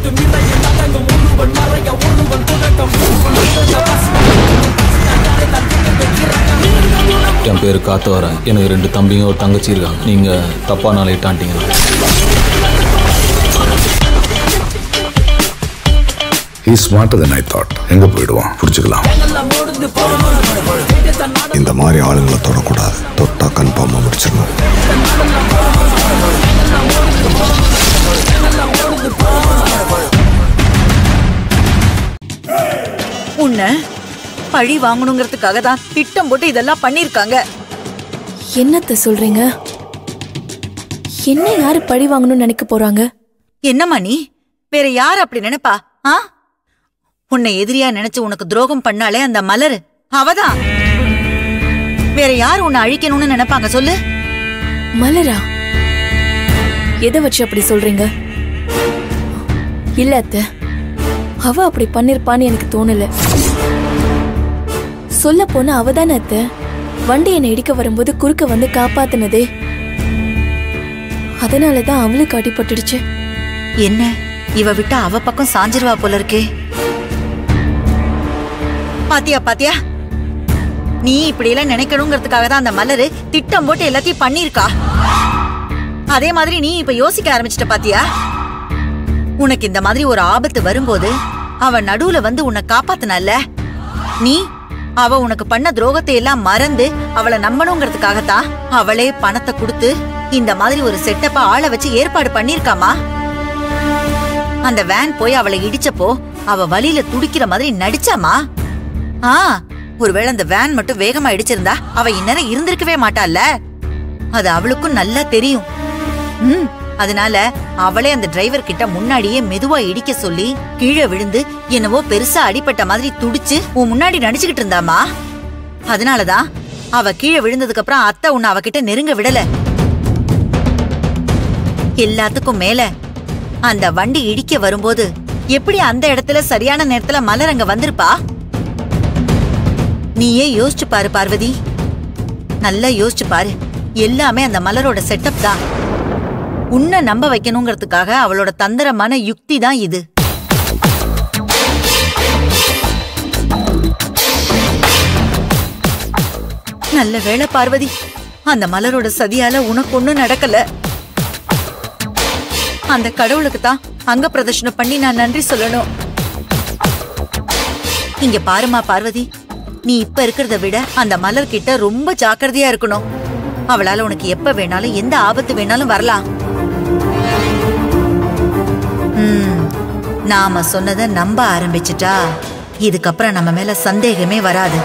என் பேர் காத்தவரன் எனக்கு ரெண்டு தம்பிங்க ஒரு தங்கச்சி இருக்காங்க நீங்க தப்பா நாளையிட்டான்ட்டீங்க he smarter then I thought எங்க போயிடுவான் புடிச்சுக்கலாம் இந்த மாதிரி ஆளுங்களை தொடக்கூடாது தொட்டா கன்ஃபார்மாக முடிச்சிடணும் உன்னை பழி வாங்கணுங்கிறதுக்காக தான் திட்டம் போட்டு இதெல்லாம் பண்ணிருக்காங்க என்னத்த சொல்றீங்க என்ன யாரு பழி வாங்கணும்னு நினைக்க போறாங்க என்னம்மா நீ வேற யார் அப்படி நினைப்பா ஆ உன்னை எதிரியா நினைச்சு உனக்கு துரோகம் பண்ணாலே அந்த மலரு அவதான் வேற யார் உன்னை அழிக்கணும்னு நினைப்பாங்க சொல்லு மலரா எதை வச்சு அப்படி சொல்றீங்க இல்ல அத்த அவ அப்படி பண்ணிருப்பான்னு எனக்கு தோணல சொல்ல போனா அவ தானே அத்த வண்டி என்னை இடிக்க வரும்போது குறுக்க வந்து காப்பாத்துனதே அதனாலதான் அவளுக்கு அடிபட்டுடுச்சு என்ன இவ விட்டா அவ பக்கம் சாஞ்சிருவா போல இருக்கே பாத்தியா பாத்தியா நீ இப்படி எல்லாம் நினைக்கணுங்கிறதுக்காக தான் அந்த மலரு திட்டம் போட்டு எல்லாத்தையும் பண்ணிருக்கா அதே மாதிரி நீ இப்ப யோசிக்க ஆரம்பிச்சிட்ட பாத்தியா உனக்கு இந்த மாதிரி ஒரு ஆபத்து வரும்போது அவ நடுவுல வந்து உன்னை காப்பாத்துனல்ல நீ அவ உனக்கு பண்ண துரோகத்தை எல்லாம் மறந்து அவளை நம்பணுங்கிறதுக்காகத்தான் அவளே பணத்தை கொடுத்து இந்த மாதிரி ஒரு செட்டப்ப ஆளை வச்சு ஏற்பாடு பண்ணிருக்காமா அந்த வேன் போய் அவளை இடிச்சப்போ அவ வலியில துடிக்கிற மாதிரி நடிச்சாமா ஆ ஒருவேளை அந்த வேன் மட்டும் வேகமா இடிச்சிருந்தா அவ இந்நேரம் இருந்திருக்கவே மாட்டால்ல அது அவளுக்கும் நல்லா தெரியும் ம் அதனால அவளே அந்த டிரைவர் கிட்ட முன்னாடியே மெதுவா இடிக்க சொல்லி கீழே விழுந்து என்னவோ பெருசா அடிபட்ட மாதிரி துடிச்சு உன் முன்னாடி நடிச்சுக்கிட்டு இருந்தாமா அதனாலதான் அவ கீழே விழுந்ததுக்கு அப்புறம் அத்தை உன்னை அவகிட்ட நெருங்க விடல எல்லாத்துக்கும் மேல அந்த வண்டி இடிக்க வரும்போது எப்படி அந்த இடத்துல சரியான நேரத்துல மலர் அங்க வந்திருப்பா நீயே யோசிச்சு பாரு பார்வதி நல்லா யோசிச்சு பாரு எல்லாமே அந்த மலரோட செட்டப் தான் உன்னை நம்ப வைக்கணுங்கிறதுக்காக அவளோட தந்திரமான யுக்தி தான் இது நல்ல வேளை பார்வதி அந்த மலரோட சதியால உனக்கு ஒண்ணும் நடக்கல அந்த கடவுளுக்கு தான் அங்க பிரதர்ஷனம் பண்ணி நான் நன்றி சொல்லணும் இங்க பாருமா பார்வதி நீ இப்ப இருக்கிறத விட அந்த மலர் கிட்ட ரொம்ப ஜாக்கிரதையா இருக்கணும் அவளால உனக்கு எப்ப வேணாலும் எந்த ஆபத்து வேணாலும் வரலாம் ம், நாம சொன்னதை நம்ப ஆரம்பிச்சிட்டா இதுக்கப்புறம் நம்ம மேல சந்தேகமே வராது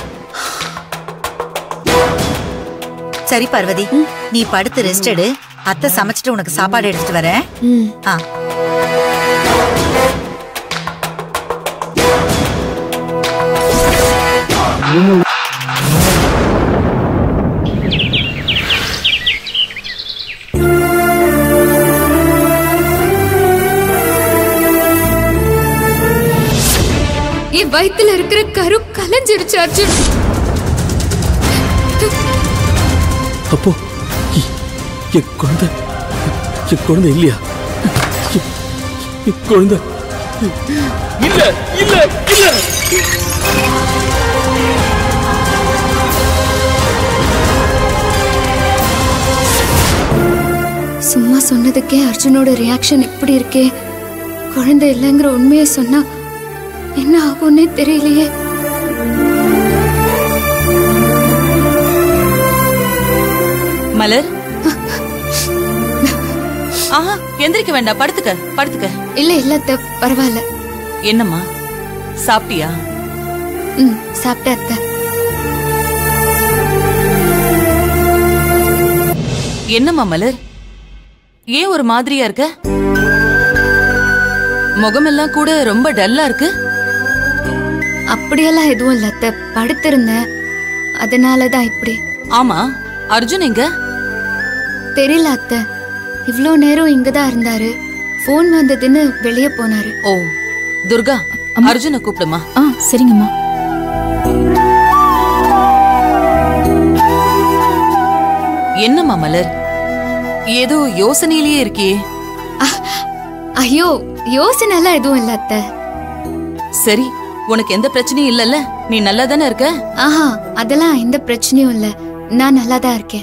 சரி பார்வதி நீ படுத்து ரெஸ்ட் எடு அத்தை சமைச்சிட்டு உனக்கு சாப்பாடு எடுத்துட்டு வரேன் ம் ஆ என் வயித்துல இருக்கிற கரு கலைஞ்சிருச்சு அர்ஜுன் அப்போ எ- என் குழந்தை என் குழந்தை இல்லையா என்- என் குழந்தை இல்ல இல்ல இல்ல சும்மா சொன்னதுக்கே அர்ஜுனோட ரியாக்ஷன் இப்படி இருக்கே குழந்தை இல்லைங்கிற உண்மையை சொன்னா என்ன ஆகும்னே தெரியலையே மலர் ஆஹா எந்திரிக்க வேண்டாம் படுத்துக்க படுத்துக்க இல்ல இல்ல அத்தை பரவாயில்ல என்னம்மா சாப்பிட்டியா ம் சாப்பிட்ட அத்தை என்னம்மா மலர் ஏன் ஒரு மாதிரியா இருக்க முகமெல்லாம் கூட ரொம்ப டல்லா இருக்கு அப்படியெல்லாம் எதுவும் இல்ல அத்தை படுத்திருந்தேன் அதனாலதான் இப்படி ஆமா அர்ஜுன் எங்க தெரியல அத்தை இவ்ளோ நேரம் இங்கதான் இருந்தாரு ஃபோன் வந்ததுன்னு வெளியே போனாரு ஓ துர்கா அர்ஜுனை கூப்பிடுமா ஆ சரிங்கம்மா என்னம்மா மலர் ஏதோ யோசனையிலேயே இருக்கியே ஐயோ யோசனை எல்லாம் எதுவும் இல்ல அத்தை சரி உனக்கு எந்த பிரச்சனையும் இல்லல்ல நீ நல்லா தானே இருக்க ஆஹா அதெல்லாம் எந்த பிரச்சனையும் இல்ல நான் நல்லா தான் இருக்கேன்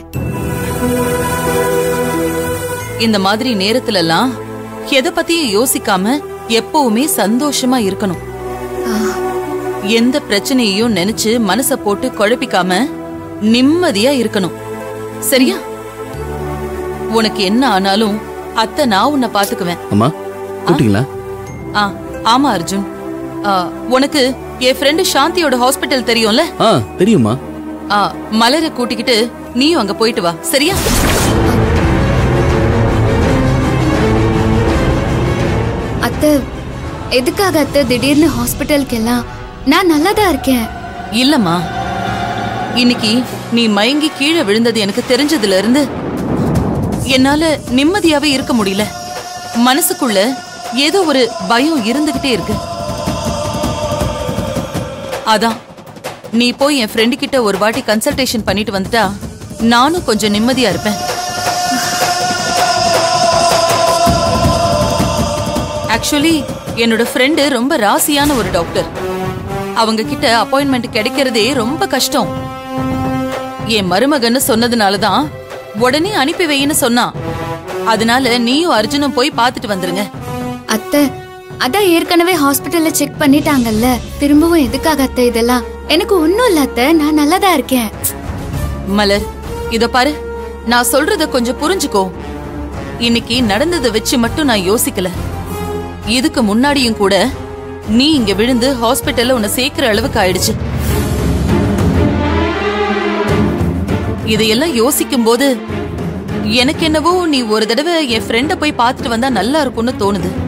இந்த மாதிரி நேரத்துல எல்லாம் எதை பத்தியும் யோசிக்காம எப்பவுமே சந்தோஷமா இருக்கணும் எந்த பிரச்சனையையும் நினைச்சு மனச போட்டு குழப்பிக்காம நிம்மதியா இருக்கணும் சரியா உனக்கு என்ன ஆனாலும் அத்தை நான் உன்னை பாத்துக்குவேன் அம்மா கூட்டிங்களா ஆ ஆமா அர்ஜுன் ஆ, உனக்கு என் ஃப்ரெண்டு சாந்தியோட ஹாஸ்பிட்டல் தெரியும்ல ஆ தெரியுமா ஆ, மலரை கூட்டிக்கிட்டு நீயும் அங்க போயிட்டு வா சரியா அத்தை எதுக்காக அத்தை திடீர்னு ஹாஸ்பிட்டலுக்கு எல்லாம் நான் நல்லா தான் இருக்கேன் இல்லம்மா இன்னைக்கு நீ மயங்கி கீழே விழுந்தது எனக்கு தெரிஞ்சதுல இருந்து என்னால நிம்மதியாவே இருக்க முடியல மனசுக்குள்ள ஏதோ ஒரு பயம் இருந்துகிட்டே இருக்கு அதான் நீ போய் என் ஃப்ரெண்டு கிட்ட ஒரு வாட்டி கன்சல்டேஷன் பண்ணிட்டு வந்துட்டா நானும் கொஞ்சம் நிம்மதியா இருப்பேன் ஆக்சுவலி என்னோட ஃப்ரெண்டு ரொம்ப ராசியான ஒரு டாக்டர் அவங்க கிட்ட அப்பாயின்மெண்ட் கிடைக்கிறதே ரொம்ப கஷ்டம் என் மருமகன்னு சொன்னதுனால தான் உடனே அனுப்பி வைன்னு சொன்னான் அதனால நீயும் அர்ஜுனும் போய் பார்த்துட்டு வந்துருங்க அத்தை அதான் ஏற்கனவே ஹாஸ்பிட்டல்ல செக் பண்ணிட்டாங்கல்ல திரும்பவும் எதுக்காக அத்தை இதெல்லாம் எனக்கு ஒண்ணும் இல்ல அத்தை நான் நல்லா தான் இருக்கேன் மலர் இத பாரு நான் சொல்றத கொஞ்சம் புரிஞ்சுக்கோ இன்னைக்கு நடந்ததை வச்சு மட்டும் நான் யோசிக்கல இதுக்கு முன்னாடியும் கூட நீ இங்க விழுந்து ஹாஸ்பிட்டல்ல உன்னை சேர்க்கிற அளவுக்கு ஆயிடுச்சு இதையெல்லாம் யோசிக்கும் போது எனக்கு என்னவோ நீ ஒரு தடவை என் ஃப்ரெண்ட போய் பார்த்துட்டு வந்தா நல்லா இருக்கும்னு தோணுது